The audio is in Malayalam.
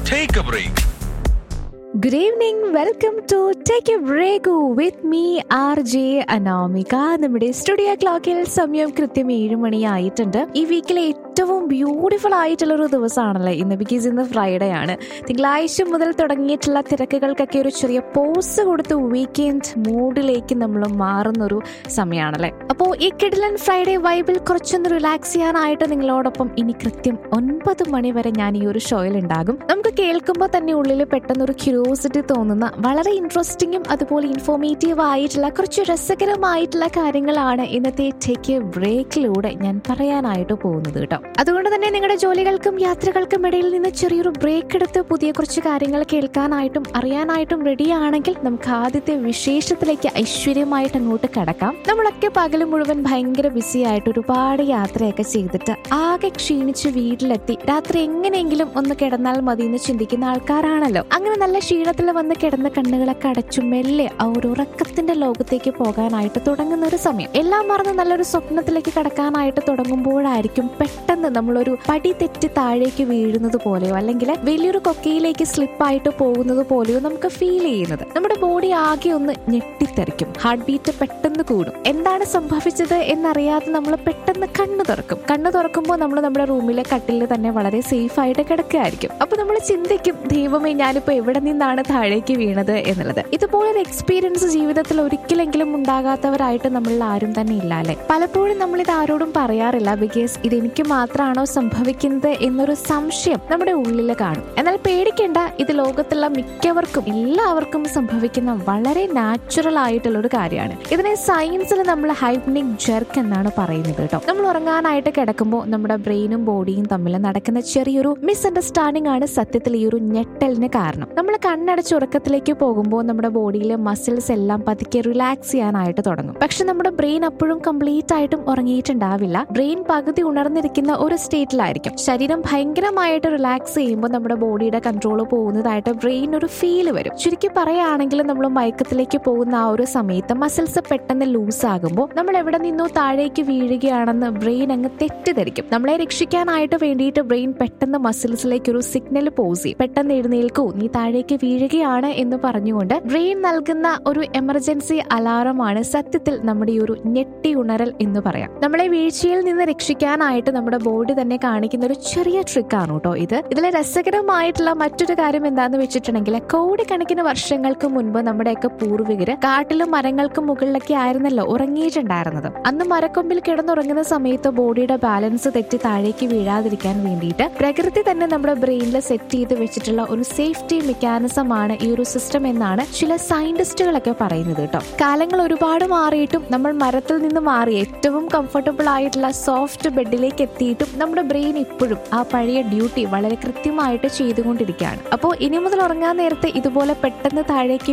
Take a break. Good evening, welcome to Take a Break with me, R J Anamika നമ്മുടെ സ്റ്റുഡിയോ ക്ലോക്കിൽ സമയം കൃത്യം ഏഴ് മണിയായിട്ടുണ്ട് ഈ വീക്കിലെ ഏറ്റവും ബ്യൂട്ടിഫുൾ ആയിട്ടുള്ള ഒരു ദിവസമാണല്ലേ ഇന്ന് ബിക്കോസ് ഇന്ന് ഫ്രൈഡേ ആണ് തിങ്കളാഴ്ച മുതൽ തുടങ്ങിയിട്ടുള്ള തിരക്കുകൾക്കൊക്കെ ഒരു ചെറിയ പോസ് കൊടുത്ത് വീക്കെൻഡ് മൂഡിലേക്ക് നമ്മൾ മാറുന്ന ഒരു സമയമാണല്ലേ അപ്പോൾ ഈ കിഡിലൻ ഫ്രൈഡേ വൈബിൽ കുറച്ചൊന്ന് റിലാക്സ് ചെയ്യാനായിട്ട് നിങ്ങളോടൊപ്പം ഇനി കൃത്യം ഒൻപത് മണി വരെ ഞാൻ ഈ ഒരു ഷോയിൽ ഉണ്ടാകും നമുക്ക് കേൾക്കുമ്പോൾ തന്നെ ഉള്ളിൽ പെട്ടെന്ന് ഒരു ക്യൂരിയോസിറ്റി തോന്നുന്ന വളരെ ഇൻട്രസ്റ്റിംഗും അതുപോലെ ഇൻഫോർമേറ്റീവ് ആയിട്ടുള്ള കുറച്ച് രസകരമായിട്ടുള്ള കാര്യങ്ങളാണ് ഇന്നത്തെ ടേക്ക് എ ബ്രേക്കിലൂടെ ഞാൻ പറയാനായിട്ട് പോകുന്നത് കേട്ടോ അതുകൊണ്ട് തന്നെ നിങ്ങളുടെ ജോലികൾക്കും യാത്രകൾക്കും ഇടയിൽ നിന്ന് ചെറിയൊരു ബ്രേക്ക് എടുത്ത് പുതിയ കുറച്ച് കാര്യങ്ങൾ കേൾക്കാനായിട്ടും അറിയാനായിട്ടും റെഡിയാണെങ്കിൽ നമുക്ക് ആദ്യത്തെ വിശേഷത്തിലേക്ക് ഐശ്വര്യമായിട്ട് അങ്ങോട്ട് കടക്കാം നമ്മളൊക്കെ പകൽ മുഴുവൻ ഭയങ്കര ബിസി ആയിട്ട് ഒരുപാട് യാത്രയൊക്കെ ചെയ്തിട്ട് ആകെ ക്ഷീണിച്ച് വീട്ടിലെത്തി രാത്രി എങ്ങനെയെങ്കിലും ഒന്ന് കിടന്നാൽ മതി എന്ന് ചിന്തിക്കുന്ന ആൾക്കാരാണല്ലോ അങ്ങനെ നല്ല ക്ഷീണത്തിൽ വന്ന് കിടന്ന കണ്ണുകളൊക്കെ അടച്ചു മെല്ലെ ആ ഒരു ഉറക്കത്തിന്റെ ലോകത്തേക്ക് പോകാനായിട്ട് തുടങ്ങുന്ന ഒരു സമയം എല്ലാം മറന്ന് നല്ലൊരു സ്വപ്നത്തിലേക്ക് കടക്കാനായിട്ട് തുടങ്ങുമ്പോഴായിരിക്കും പെട്ടെന്ന് നമ്മളൊരു പടി തെറ്റി താഴേക്ക് വീഴുന്നത് പോലെയോ അല്ലെങ്കിൽ വലിയൊരു കൊക്കയിലേക്ക് സ്ലിപ്പായിട്ട് പോകുന്നത് പോലെയോ നമുക്ക് ഫീൽ ചെയ്യുന്നത് നമ്മുടെ ബോഡി ആകെ ഒന്ന് ഞെട്ടിത്തെറിക്കും ഹാർട്ട് ബീറ്റ് പെട്ടെന്ന് കൂടും എന്താണ് സംഭവിച്ചത് എന്നറിയാതെ നമ്മൾ പെട്ടെന്ന് കണ്ണു തുറക്കും കണ്ണു തുറക്കുമ്പോൾ നമ്മൾ നമ്മുടെ റൂമിലെ കട്ടിലിൽ തന്നെ വളരെ സേഫ് ആയിട്ട് കിടക്കുകയായിരിക്കും അപ്പൊ നമ്മൾ ചിന്തിക്കും ദൈവമേ ഞാനിപ്പോ എവിടെ നിന്നാണ് താഴേക്ക് വീണത് എന്നുള്ളത് ഇതുപോലൊരു എക്സ്പീരിയൻസ് ജീവിതത്തിൽ ഒരിക്കലെങ്കിലും ഉണ്ടാകാത്തവരായിട്ട് നമ്മളിൽ ആരും തന്നെ ഇല്ല അല്ലെ പലപ്പോഴും നമ്മൾ ഇത് ആരോടും പറയാറില്ല ബിക്കോസ് ഇത് എനിക്ക് മാത്രമാണോ സംഭവിക്കുന്നത് എന്നൊരു സംശയം നമ്മുടെ ഉള്ളിൽ കാണും എന്നാൽ പേടിക്കേണ്ട ഇത് ലോകത്തുള്ള മിക്കവർക്കും എല്ലാവർക്കും സംഭവിക്കുന്ന വളരെ നാച്ചുറൽ ആയിട്ടുള്ള ഒരു കാര്യമാണ് ഇതിനെ സയൻസിൽ നമ്മൾ ഹൈപ്നിക് ജെർക്ക് എന്നാണ് പറയുന്നത് കേട്ടോ നമ്മൾ ഉറങ്ങാനായിട്ട് കിടക്കുമ്പോൾ നമ്മുടെ ബ്രെയിനും ബോഡിയും തമ്മിൽ നടക്കുന്ന ചെറിയൊരു മിസ്അണ്ടർസ്റ്റാൻഡിംഗ് ആണ് സത്യത്തിൽ ഈ ഒരു ഞെട്ടലിന് കാരണം നമ്മൾ കണ്ണടച്ച് ഉറക്കത്തിലേക്ക് പോകുമ്പോൾ നമ്മുടെ ബോഡിയിലെ മസിൽസ് എല്ലാം പതുക്കെ റിലാക്സ് ചെയ്യാനായിട്ട് തുടങ്ങും പക്ഷെ നമ്മുടെ ബ്രെയിൻ അപ്പോഴും കംപ്ലീറ്റ് ആയിട്ടും ഉറങ്ങിയിട്ടുണ്ടാവില്ല ബ്രെയിൻ പകുതി ഉണർന്നിരിക്കുന്ന ഒരു സ്റ്റേറ്റിലായിരിക്കും ശരീരം ഭയങ്കരമായിട്ട് റിലാക്സ് ചെയ്യുമ്പോൾ നമ്മുടെ ബോഡിയുടെ കൺട്രോൾ പോകുന്നതായിട്ട് ബ്രെയിൻ ഒരു ഫീല് വരും ചുരുക്കി പറയുകയാണെങ്കിൽ നമ്മൾ മയക്കത്തിലേക്ക് പോകുന്ന ആ ഒരു സമയത്ത് മസിൽസ് പെട്ടെന്ന് ലൂസ് ആകുമ്പോൾ നമ്മൾ എവിടെ നിന്നോ താഴേക്ക് വീഴുകയാണെന്ന് ബ്രെയിൻ അങ്ങ് തെറ്റിദ്ധരിക്കും നമ്മളെ രക്ഷിക്കാനായിട്ട് വേണ്ടിയിട്ട് ബ്രെയിൻ പെട്ടെന്ന് മസിൽസിലേക്ക് ഒരു സിഗ്നൽ പോസ് ചെയ്യും പെട്ടെന്ന് എഴുന്നേൽക്കൂ നീ താഴേക്ക് വീഴുകയാണ് എന്ന് പറഞ്ഞുകൊണ്ട് ബ്രെയിൻ നൽകുന്ന ഒരു എമർജൻസി അലാറമാണ് സത്യത്തിൽ നമ്മുടെ ഈ ഒരു ഞെട്ടി ഉണരൽ എന്ന് പറയാം നമ്മളെ വീഴ്ചയിൽ നിന്ന് രക്ഷിക്കാനായിട്ട് നമ്മുടെ ബോഡി തന്നെ കാണിക്കുന്ന ഒരു ചെറിയ ട്രിക്ക് ആണ് കേട്ടോ ഇത് ഇതിലെ രസകരമായിട്ടുള്ള മറ്റൊരു കാര്യം എന്താന്ന് വെച്ചിട്ടുണ്ടെങ്കിൽ കോടിക്കണക്കിന് വർഷങ്ങൾക്ക് മുൻപ് നമ്മുടെയൊക്കെ പൂർവികര് കാട്ടിലും മരങ്ങൾക്കും മുകളിലൊക്കെ ആയിരുന്നല്ലോ ഉറങ്ങിയിട്ടുണ്ടായിരുന്നത് അന്ന് മരക്കൊമ്പിൽ കിടന്നുറങ്ങുന്ന സമയത്ത് ബോഡിയുടെ ബാലൻസ് തെറ്റി താഴേക്ക് വീഴാതിരിക്കാൻ വേണ്ടിയിട്ട് പ്രകൃതി തന്നെ നമ്മുടെ ബ്രെയിനിൽ സെറ്റ് ചെയ്ത് വെച്ചിട്ടുള്ള ഒരു സേഫ്റ്റി മെക്കാനിസം ആണ് ഈ ഒരു സിസ്റ്റം എന്നാണ് ചില സയന്റിസ്റ്റുകളൊക്കെ പറയുന്നത് കേട്ടോ കാലങ്ങൾ ഒരുപാട് മാറിയിട്ടും നമ്മൾ മരത്തിൽ നിന്ന് മാറി ഏറ്റവും കംഫർട്ടബിൾ ആയിട്ടുള്ള സോഫ്റ്റ് ബെഡിലേക്ക് എത്തിയിട്ടും നമ്മുടെ ബ്രെയിൻ ഇപ്പോഴും ആ പഴയ ഡ്യൂട്ടി വളരെ കൃത്യമായിട്ട് ചെയ്തുകൊണ്ടിരിക്കുകയാണ് അപ്പോൾ ഇനി മുതൽ ഉറങ്ങാൻ നേരത്തെ ഇതുപോലെ പെട്ടെന്ന് താഴേക്ക്